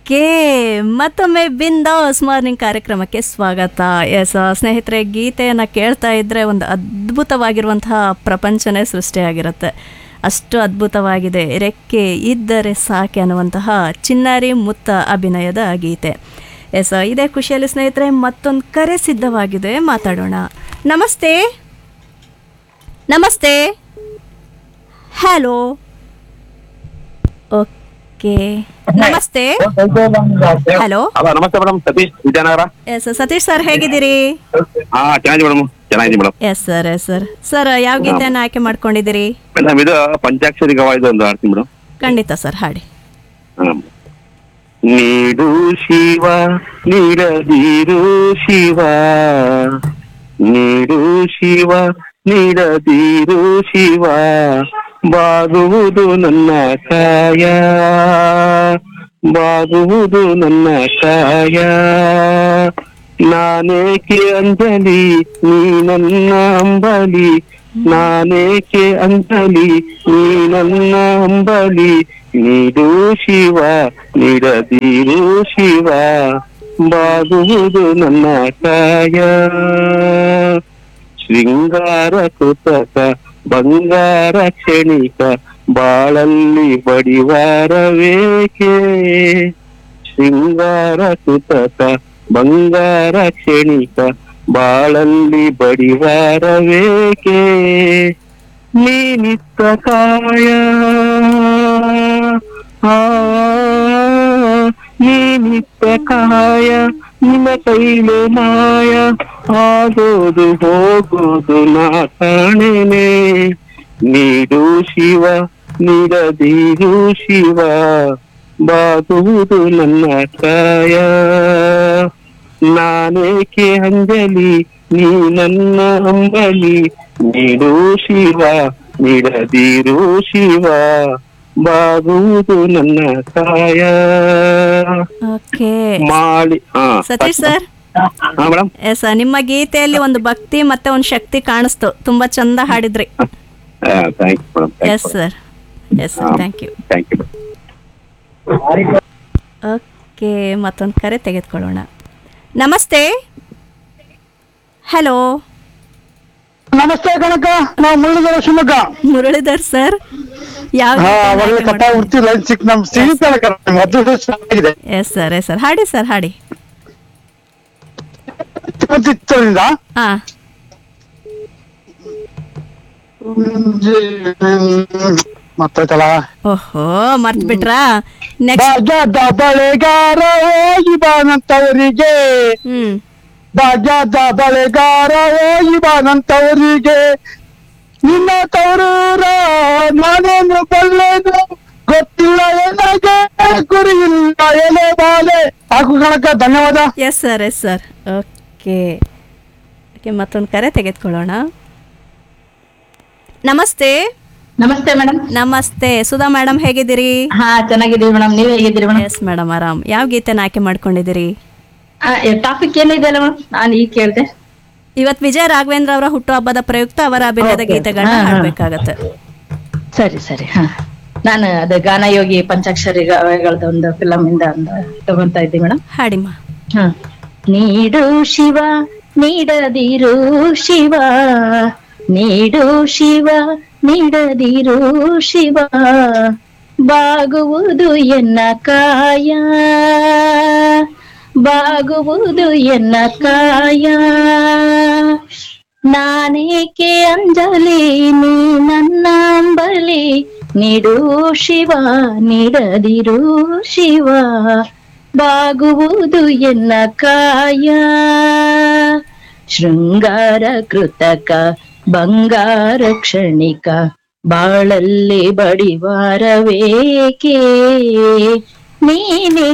Okay ಮತ್ತೊಮ್ಮೆ ಬಿಂದಾಸ್ morning ಕಾರ್ಯಕ್ರಮಕ್ಕೆ ಸ್ವಾಗತ ಎಸ್ ಸ್ನೇಹಿತರೆ ಗೀತೆಯನ್ನು ಕೇಳ್ತಾ ಇದ್ದರೆ ಒಂದು ಅದ್ಭುತವಾಗಿರುವಂತಹ ಪ್ರಪಂಚನೇ ಸೃಷ್ಟಿಯಾಗಿರುತ್ತೆ ಅಷ್ಟು ಅದ್ಭುತವಾಗಿದೆ ರೆಕ್ಕೆ ಇದ್ದರೆ ಸಾಕೆ ಅನ್ನುವಂತಹ ಚಿನ್ನಾರಿ ಮುತ್ತ ಅಭಿನಯದ ಗೀತೆ ಎಸ್ ಇದೇ ಖುಷಿಯಲ್ಲಿ ಸ್ನೇಹಿತರೆ ಮತ್ತೊಂದು ಕರೆ ಸಿದ್ಧವಾಗಿದೆ ಮಾತಾಡೋಣ ನಮಸ್ತೆ ನಮಸ್ತೆ ಹಲೋ ಓಕೆ ನಮಸ್ತೆ ಹಲೋ ಹಲೋ ನಮಸ್ತೆ madam Satish Vijayanagara yes Satish sir ಹೇಗಿದ್ದೀರಿ ಹಾ ಚೆನ್ನಾಗಿದೆ ಮೇಡಮ್ ಚೆನ್ನಾಗಿದೆ madam yes sir yes sir sir ಯಾವ ಗೀತೆಯನ್ನು ಆಯ್ಕೆ ಮಾಡ್ಕೊಂಡಿದ್ದೀರಿ ಮೇಡಮ್ ಇದು ಪಂಚಾಕ್ಷರಿ ಗವಾಯ್ದು ಒಂದು ಆಡ್ತೀನಿ ಮೇಡಮ್ ಖಂಡಿತ ಸರ್ ಹಾಡಿ ಹ್ಮ್. ನೀಡು ಶಿವ ನೀಡದಿರು ಶಿವ ನೀಡು ಶಿವ ನೀಡದಿರು ಶಿವ ಬಾಗುವುದು ನನ್ನ ಕಾಯ ಬಾಗುವುದು ನನ್ನ ಕಾಯ ನಾನೇಕೆ ಅಂಜಲಿ ನೀ ನನ್ನ ಅಂಬಲಿ ನಾನೇಕೆ ಅಂಜಲಿ ನೀ ನನ್ನ ಅಂಬಲಿ ನೀಡು ಶಿವ ನೀಡದಿರು ಶಿವ ಬಾಗುವುದು ನನ್ನ ಕಾಯ ಶೃಂಗಾರ ಕೃತಕ ಬಂಗಾರ ಕ್ಷಣಿಕ ಬಾಳಲ್ಲಿ ಬಡಿವಾರವೇಕೆ ಶೃಂಗಾರ ಕೃತಕ ಬಂಗಾರ ಕ್ಷಣಿಕ ಬಾಳಲ್ಲಿ ಬಡಿವಾರವೇಕೆ ನೀನಿತ್ತ ಕಾಯ ಆ, ನೀನಿತ್ತ ಕಾಯ ನಿನ್ನ ಕೈಲೆ ಮಾಯ ಆಗೋದು ಹೋಗೋದು ನಾ ಕಾಣೆನೆ ನೀಡು ಶಿವ ನೀಡದಿರು ಶಿವ ಬಾಗುವುದು ನನ್ನ ಕಾಯ ನಾನೇಕೆ ಅಂಜಲಿ ನೀ ನನ್ನ ಅಂಬಲಿ ನೀಡು ಶಿವ ನೀಡದಿರು ಶಿವ ಬಾಗುವುದು ನನ್ನ ಕಾಯ ಓಕೆ ಮಾಳಿ ಹಾ ಸತೀಶ್ ಸರ್ ಹಾ ಮೇಡಮ್ ಎಸ್ ನಿಮ್ಮ ಗೀತೆಯಲ್ಲಿ ಒಂದು ಭಕ್ತಿ ಮತ್ತೆ ಒಂದು ಶಕ್ತಿ ಕಾಣಿಸ್ತು ತುಂಬಾ ಚಂದ ಹಾಡಿದ್ರಿ thank you madam yes sir yes sir thank you thank you okay ಮತ್ತೊಂದು ಕರೆ ತೆಗೆದುಕೊಳ್ಳೋಣ ನಮಸ್ತೆ ಹಲೋ ನಮಸ್ತೆ ಕನಕ ನಾವು ಮುಳ್ಳಿಗೆರೆ ಶಿವಮೊಗ್ಗ ಮುರಳೀಧರ್ ಸರ್ ಯಾವ ಹಾ ಒಳ್ಳೆ ಕಟ್ಟ ಉಡ್ತಿ ಲೈನ್ ಸಿಕ್ ನಮ್ ಸಿಹಿ ಕನಕ ಮೊದಲು ಚೆನ್ನಾಗಿದೆ ಎಸ್ ಸರ್ ಎಸ್ ಸರ್ ಹಾಡಿ ಸರ್ ಹಾಡಿ ಚಿತ್ರದಿಂದ ಹಾ ಮತ್ತೈತಲ್ಲ ಓಹೋ ಮರ್ತ್ ಬಿಟ್ರಾ ನೆಕ್ಸ್ಟ್ ಭಾಗ್ಯದ ಬಳೆಗಾರ ಹೋಗಿ ಬಾನಂತವರಿಗೆ ಹ್ಮ್ ಭಾಗ್ಯದ ಬಳೆಗಾರ ಹೋಗಿ ಬಾನಂತವರಿಗೆ ನಿನ್ನ ತವರೂರ ನಾನೇನು ಬಲ್ಲೇನು ಗೊತ್ತಿಲ್ಲ ಏನಾಗೆ ಗುರಿ ಇಲ್ಲ ಎಲೆ ಬಾಲೆ ಹಾಕು ಕಣಕ ಧನ್ಯವಾದ yes sir yes sir okay okay ಮತ್ತೊಂದು ಕರೆ ತೆಗೆದುಕೊಳ್ಳೋಣ ನಮಸ್ತೆ ನಮಸ್ತೆ ಮೇಡಮ್ ನಮಸ್ತೆ ಸುಧಾ ಮೇಡಮ್ ಹೇಗಿದ್ದೀರಿ ಹಾ ಚೆನ್ನಾಗಿದ್ದೀವಿ ಮೇಡಮ್ ನೀವ್ ಹೇಗಿದ್ದೀರಿ ಮೇಡಮ್ ಎಸ್ ಮೇಡಮ್ ಆರಾಮ್ ಯಾವ ಗೀತೆನ ಆಯ್ಕೆ ಮಾಡ್ಕೊಂಡಿದ್ದೀರಿ ಟಾಪಿಕ್ ಏನಿದೆ ಅಲ್ಲ ಮೇಡಮ್ ನಾನು ಈಗ ಕೇಳ್ದೆ ಇವತ್ತು ವಿಜಯ ರಾಘವೇಂದ್ರ ಅವರ ಹುಟ್ಟುಹಬ್ಬದ ಪ್ರಯುಕ್ತ ಅವರ ಅಭಿನಯದ Okay. ಗೀತೆಗಳನ್ನ ಹಾ, ಹಾ. ಹಾಡ್ಬೇಕಾಗತ್ತೆ ಸರಿ ಸರಿ ಹಾ ನಾನು ಅದು ಗಾನಯೋಗಿ ಪಂಚಾಕ್ಷರಿ ಗಾಯಗಳದ ಒಂದು ಫಿಲಮ್ ಇಂದ ಒಂದು ತಗೊಂತಾ ಇದ್ದೀನಿ ಮೇಡಮ್ ಹಾಡಿಮ್ಮ ಹ ನೀಡು ಶಿವ ನೀಡದಿರು ಶಿವ ನೀಡು ಶಿವ ನೀಡದಿರು ಶಿವ ಬಾಗುವುದು ಎನ್ನ ಕಾಯ ಬಾಗುವುದು ಎನ್ನ ಕಾಯ ನಾನೇಕೆ ಅಂಜಲಿ ನೀ ನನ್ನ ಅಂಬಲಿ ನೀಡು ಶಿವ ನೀಡದಿರು ಶಿವ ಬಾಗುವುದು ಎನ್ನ ಕಾಯ ಶೃಂಗಾರ ಕೃತಕ ಬಂಗಾರ ಕ್ಷಣಿಕ ಬಾಳಲ್ಲಿ ಬಡಿವಾರವೇಕೆ ನೀನೆ